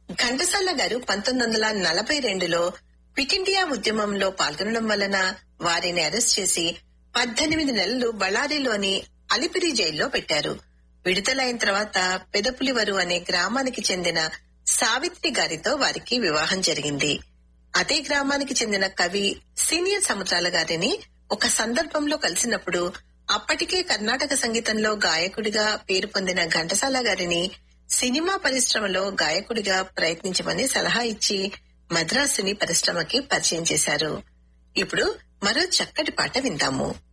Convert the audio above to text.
ఘంటసాల గారు పంతొమ్మిది వందల నలభై రెండులో క్విట్ ఇండియా ఉద్యమంలో పాల్గొనడం వలన వారిని అరెస్ట్ చేసి పద్దెనిమిది నెలలు బళ్ళారిలోని అలిపిరి జైల్లో పెట్టారు విడుదలైన తర్వాత పెదపులివరు అనే గ్రామానికి చెందిన సావిత్రి గారితో వారికి వివాహం జరిగింది అదే గ్రామానికి చెందిన కవి సీనియర్ సముద్రాల గారిని ఒక సందర్భంలో కలిసినప్పుడు అప్పటికే కర్ణాటక సంగీతంలో గాయకుడిగా పేరు పొందిన ఘంటసాల గారిని సినిమా పరిశ్రమలో గాయకుడిగా ప్రయత్నించమని సలహా ఇచ్చి మద్రాసుని పరిశ్రమకి పరిచయం చేశారు ఇప్పుడు మరో చక్కటి పాట విందాము